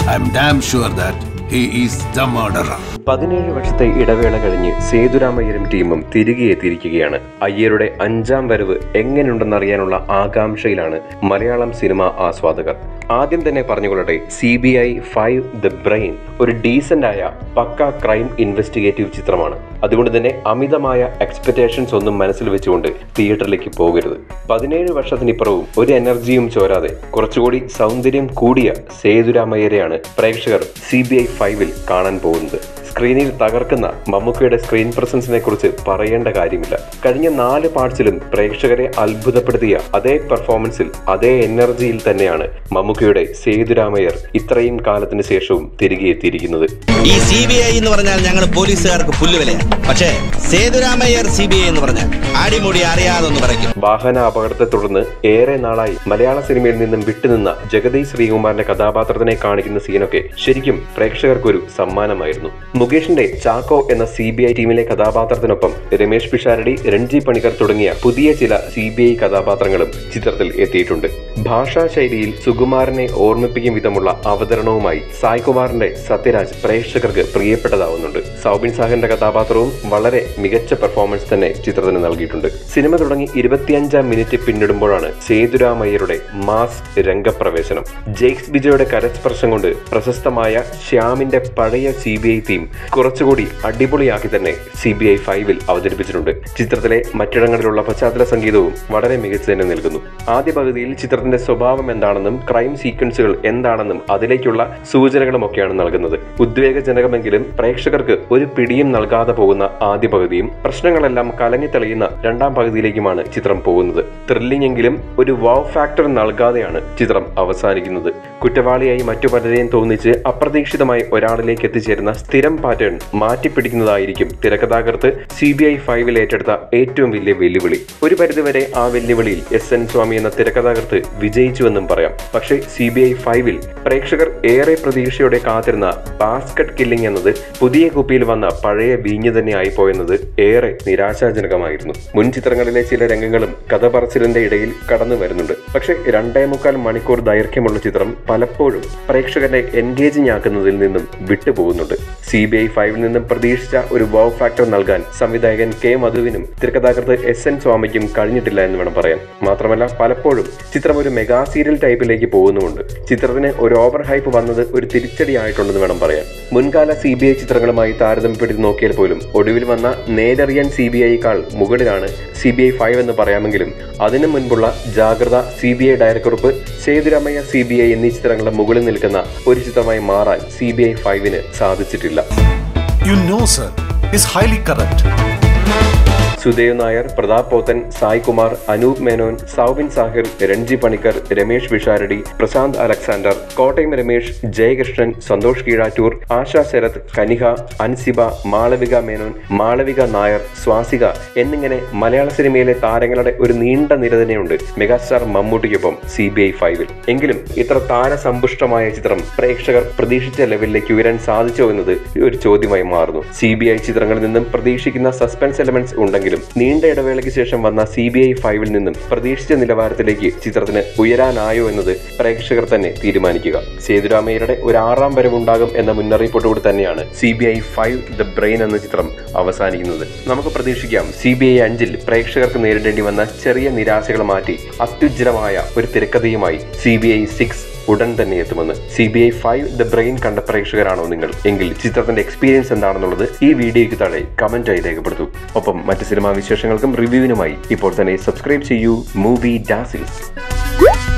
I'm damn sure that he is the murderer. പതിനേഴ് വർഷത്തെ ഇടവേള കഴിഞ്ഞ് സേതുരാമയ്യരും ടീമും തിരികെ എത്തിയിരിക്കുകയാണ് അയ്യരുടെ അഞ്ചാം വരവ് എങ്ങനെയുണ്ടെന്നറിയാനുള്ള ആകാംക്ഷയിലാണ് മലയാളം സിനിമ ആസ്വാദകർ ആദ്യം തന്നെ പറഞ്ഞുകൊള്ളട്ടെ C B I five the brain ഒരു ഡീസന്റ് ആയ പക്ക ക്രൈം ഇൻവെസ്റ്റിഗേറ്റീവ് ചിത്രമാണ് അതുകൊണ്ട് തന്നെ അമിതമായ എക്സ്പെക്ടേഷൻസ് ഒന്നും മനസ്സിൽ വെച്ചുകൊണ്ട് തിയേറ്ററിലേക്ക് പോകരുത് പതിനേഴ് വർഷത്തിനിപ്പുറവും ഒരു എനർജിയും ചോരാതെ കുറച്ചുകൂടി സൗന്ദര്യം കൂടിയ സേതുരാമയ്യരെയാണ് പ്രേക്ഷകർ സി ബി ഐ ഫൈവിൽ കാണാൻ പോകുന്നത് സ്ക്രീനിൽ തകർക്കുന്ന മമ്മൂക്കയുടെ സ്ക്രീൻ പ്രസൻസിനെ കുറിച്ച് പറയേണ്ട കാര്യമില്ല കഴിഞ്ഞ നാല് പാർട്സിലും പ്രേക്ഷകരെ അത്ഭുതപ്പെടുത്തിയ അതേ പെർഫോമൻസിൽ അതേ എനർജിയിൽ തന്നെയാണ് മമ്മൂക്കയുടെ സേതുരാമയ്യർ ഇത്രയും കാലത്തിന് ശേഷവും തിരികെ എത്തിയിരിക്കുന്നത് ഈ സി ബി ഐ എന്ന് പറഞ്ഞാൽ ഞങ്ങൾ പോലീസുകാർക്ക് പുല്ലുവിലയാണ് പക്ഷേ സേതുരാമയ്യർ സി ബി ഐ എന്ന് പറഞ്ഞാൽ അടിമുടി അറിയാതൊന്ന് പറയ്ക്കും വാഹന അപകടത്തെ തുടർന്ന് ഏറെ നാളായി മലയാള സിനിമയിൽ നിന്നും വിട്ടുനിന്ന ജഗതി ശ്രീകുമാറിന്റെ കഥാപാത്രത്തിനെ കാണിക്കുന്ന സീനൊക്കെ ശരിക്കും പ്രേക്ഷകർക്കൊരു സമ്മാനമായിരുന്നു മുകേഷിന്റെ ചാക്കോ എന്ന സി ബി ഐ ടീമിലെ കഥാപാത്രത്തിനൊപ്പം രമേഷ് പിഷാരടി രൺജി പണിക്കർ തുടങ്ങിയ പുതിയ ചില സി ബി ഐ കഥാപാത്രങ്ങളും ചിത്രത്തിൽ എത്തിയിട്ടുണ്ട് ഭാഷാ ശൈലിയിൽ സുകുമാരനെ ഓർമ്മിപ്പിക്കും വിധമുള്ള അവതരണവുമായി സായ്കുമാറിന്റെ സത്യരാജ് പ്രേക്ഷകർക്ക് പ്രിയപ്പെട്ടതാവുന്നുണ്ട് സൗബിൻ സാഹിന്റെ കഥാപാത്രവും വളരെ മികച്ച പെർഫോമൻസ് തന്നെ ചിത്രത്തിന് നൽകിയിട്ടുണ്ട് സിനിമ തുടങ്ങി ഇരുപത്തിയഞ്ചാം മിനിറ്റ് പിന്നിടുമ്പോഴാണ് സേതുരാമയ്യരുടെ മാസ് രംഗപ്രവേശനം ജെയ്ക്സ് ബിജോയുടെ കരസ്പർശം കൊണ്ട് പ്രശസ്തമായ ശ്യാമിന്റെ പഴയ സി ബി ഐ തീം കുറച്ചുകൂടി അടിപൊളിയാക്കി തന്നെ സി ബി ഐ ഫൈവിൽ അവതരിപ്പിച്ചിട്ടുണ്ട് ചിത്രത്തിലെ മറ്റിടങ്ങളിലുള്ള പശ്ചാത്തല സംഗീതവും വളരെ മികച്ചു തന്നെ നൽകുന്നു ആദ്യ പകുതിയിൽ ചിത്രത്തിന്റെ സ്വഭാവം എന്താണെന്നും ക്രൈം സീക്വൻസുകൾ എന്താണെന്നും അതിലേക്കുള്ള സൂചനകളുമൊക്കെയാണ് നൽകുന്നത് ഉദ്വേഗജനകമെങ്കിലും പ്രേക്ഷകർക്ക് ഒരു പിടിയും നൽകാതെ പോകുന്ന ആദ്യ പകുതിയും പ്രശ്നങ്ങളെല്ലാം കലങ്ങി തെളിയുന്ന രണ്ടാം പകുതിയിലേക്കുമാണ് ചിത്രം പോകുന്നത് ത്രില്ലിംഗ് എങ്കിലും ഒരു വാവ് ഫാക്ടർ നൽകാതെയാണ് ചിത്രം അവസാനിക്കുന്നത് കുറ്റവാളിയായി മറ്റു പലരെയും തോന്നിച്ച് അപ്രതീക്ഷിതമായി ഒരാളിലേക്ക് എത്തിച്ചേരുന്ന സ്ഥിരം പാറ്റേൺ മാറ്റിപ്പിടിക്കുന്നതായിരിക്കും തിരക്കഥാകൃത്ത് സി ബി ഐ ഫൈവിൽ ഏറ്റെടുത്ത ഏറ്റവും വലിയ വെല്ലുവിളി ഒരു പരിധിവരെ ആ വെല്ലുവിളിയിൽ എസ് എൻ സ്വാമി എന്ന തിരക്കഥാകൃത്ത് വിജയിച്ചുവെന്നും പറയാം പക്ഷേ സി ബി ഐ ഫൈവിൽ പ്രേക്ഷകർ ഏറെ പ്രതീക്ഷയോടെ കാത്തിരുന്ന ബാസ്കറ്റ് കില്ലിംഗ് എന്നത് പുതിയ കുപ്പിയിൽ വന്ന പഴയ വീഞ്ഞ് തന്നെ ആയിപ്പോയെന്നത് ഏറെ നിരാശാജനകമായിരുന്നു മുൻ ചിത്രങ്ങളിലെ ചില രംഗങ്ങളും കഥ പറച്ചിലിന്റെ ഇടയിൽ കടന്നു വരുന്നുണ്ട് പക്ഷേ രണ്ടേ മുക്കാൽ മണിക്കൂർ ദൈർഘ്യമുള്ള ചിത്രം പലപ്പോഴും പ്രേക്ഷകരെ എൻഗേജിംഗ് ആക്കുന്നതിൽ നിന്നും വിട്ടുപോകുന്നുണ്ട് സി ബി ഐ ഫൈവിൽ നിന്നും പ്രതീക്ഷിച്ച ഒരു വൗ ഫാക്ടർ നൽകാൻ സംവിധായകൻ കെ മധുവിനും തിരക്കഥാകൃത്ത് എസ് എൻ സ്വാമിക്കും കഴിഞ്ഞിട്ടില്ല എന്ന് വേണം പറയാൻ മാത്രമല്ല പലപ്പോഴും ചിത്രം ഒരു മെഗാ സീരിയൽ ടൈപ്പിലേക്ക് പോകുന്നുമുണ്ട് ചിത്രത്തിന് ഒരു ഓവർ ഹൈപ്പ് വന്നത് ഒരു തിരിച്ചടിയായിട്ടുണ്ടെന്ന് വേണം പറയാൻ മുൻകാല സി ബി ഐ ചിത്രങ്ങളുമായി താരതമ്യപ്പെടുത്തി നോക്കിയാൽ പോലും ഒടുവിൽ വന്ന നേരറിയാൻ സി ബി ഐക്കാൾ മുകളിലാണ് സി ബി ഐ ഫൈവ് എന്ന് പറയാമെങ്കിലും അതിനു മുൻപുള്ള ജാഗ്രത സി ബി ഐ ഡയറക്കുറിപ്പ് സേതുരാമയ്യ സി ബി ഐ എന്നീ ചിത്രങ്ങളുടെ മുകളിൽ നിൽക്കുന്ന ഒരു ചിത്രമായി മാറാൻ സി ബി ഐ ഫൈവിന് സാധിച്ചിട്ടില്ല You know, sir, is highly corrupt. Sudev Nair Prathap Pothen Sai Kumar Anoop Menon Soubin Shahir Renji Panicker Ramesh Visharadi Prashanth Alexander Kottayam Ramesh Jayakrishnan Santhosh Keezhattoor Asha Sarath Kanika Ansiba Malavika Menon Malavika Nair Swasika എന്നിങ്ങനെ മലയാള സിനിമയിലെ താരങ്ങളുടെ ഒരു നീണ്ട നിര തന്നെയുണ്ട് മെഗാസ്റ്റാർ മമ്മൂട്ടിക്കൊപ്പം സി ബി ഐ ഫൈവിൽ എങ്കിലും ഇത്ര താരസമ്പുഷ്ടമായ ചിത്രം പ്രേക്ഷകർ പ്രതീക്ഷിച്ച ലെവലിലേക്ക് ഉയരാൻ സാധിച്ചോ എന്നത് ഒരു ചോദ്യമായി മാറുന്നു സി ബി ഐ ചിത്രങ്ങളിൽ നിന്നും പ്രതീക്ഷിക്കുന്ന സസ്പെൻസ് എലമെന്റ്സ് ഉണ്ടെങ്കിലും നീണ്ട ഇടവേളയ്ക്ക് ശേഷം വന്ന സി ബി ഐ ഫൈവിൽ നിന്നും പ്രതീക്ഷിച്ച നിലവാരത്തിലേക്ക് ചിത്രത്തിന് ഉയരാനായോ എന്നത് പ്രേക്ഷകർ തന്നെ തീരുമാനിക്കുക സേതുരാമയ്യരുടെ ഒരു ആറാം വരവുണ്ടാകും എന്ന മുന്നറിയിപ്പോടുകൂടി തന്നെയാണ് C B I five the brain എന്ന ചിത്രം അവസാനിക്കുന്നത് നമുക്ക് പ്രതീക്ഷിക്കാം സി ബി ഐ അഞ്ചിൽ പ്രേക്ഷകർക്ക് നേരിടേണ്ടി വന്ന ചെറിയ നിരാശകൾ മാറ്റി അത്യുജ്വലമായ ഒരു തിരക്കഥയുമായി സി ബി ഐ സിക്സ് ഉടൻ തന്നെ എത്തുമെന്ന് C B I five the brain കണ്ട പ്രേക്ഷകരാണോ നിങ്ങൾ എങ്കിൽ ചിത്രത്തിന്റെ എക്സ്പീരിയൻസ് എന്താണെന്നുള്ളത് ഈ വീഡിയോയ്ക്ക് താഴെ കമന്റായി രേഖപ്പെടുത്തൂ ഒപ്പം മറ്റ് സിനിമാ വിശേഷങ്ങൾക്കും റിവ്യൂവിനുമായി ഇപ്പോൾ തന്നെ സബ്സ്ക്രൈബ് ചെയ്യൂ മൂവി ഡാസിൽസ്